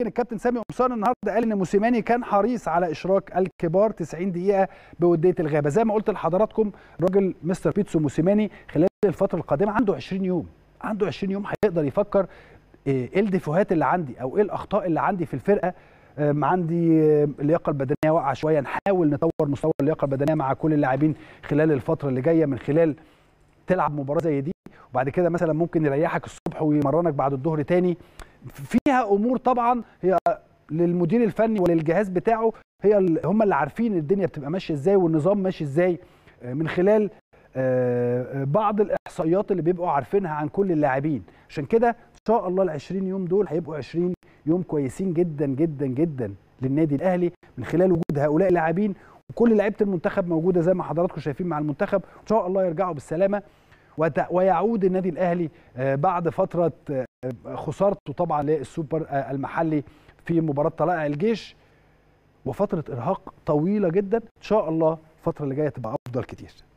الكابتن سامي قمصان النهارده قال ان موسيماني كان حريص على اشراك الكبار 90 دقيقه بوديه الغابه زي ما قلت لحضراتكم الراجل مستر بيتسو موسيماني خلال الفتره القادمه عنده 20 يوم عنده 20 يوم هيقدر يفكر ايه الديفوهات اللي عندي او ايه الاخطاء اللي عندي في الفرقه عندي اللياقه البدنيه واقعه شويه نحاول نطور مستوى اللياقه البدنيه مع كل اللاعبين خلال الفتره اللي جايه من خلال تلعب مباراه زي دي وبعد كده مثلا ممكن يريحك الصبح ويمرنك بعد الظهر تاني فيها امور طبعا هي للمدير الفني وللجهاز بتاعه هي هم اللي عارفين الدنيا بتبقى ماشيه ازاي والنظام ماشي ازاي من خلال بعض الاحصائيات اللي بيبقوا عارفينها عن كل اللاعبين عشان كده ان شاء الله ال 20 يوم دول هيبقوا 20 يوم كويسين جدا جدا جدا للنادي الاهلي من خلال وجود هؤلاء اللاعبين وكل لعيبه المنتخب موجوده زي ما حضراتكم شايفين مع المنتخب ان شاء الله يرجعوا بالسلامه ويعود النادي الاهلي بعد فتره خسارته طبعا للسوبر المحلي في مباراه طلائع الجيش وفتره ارهاق طويله جدا ان شاء الله الفتره اللي جايه تبقى افضل كتير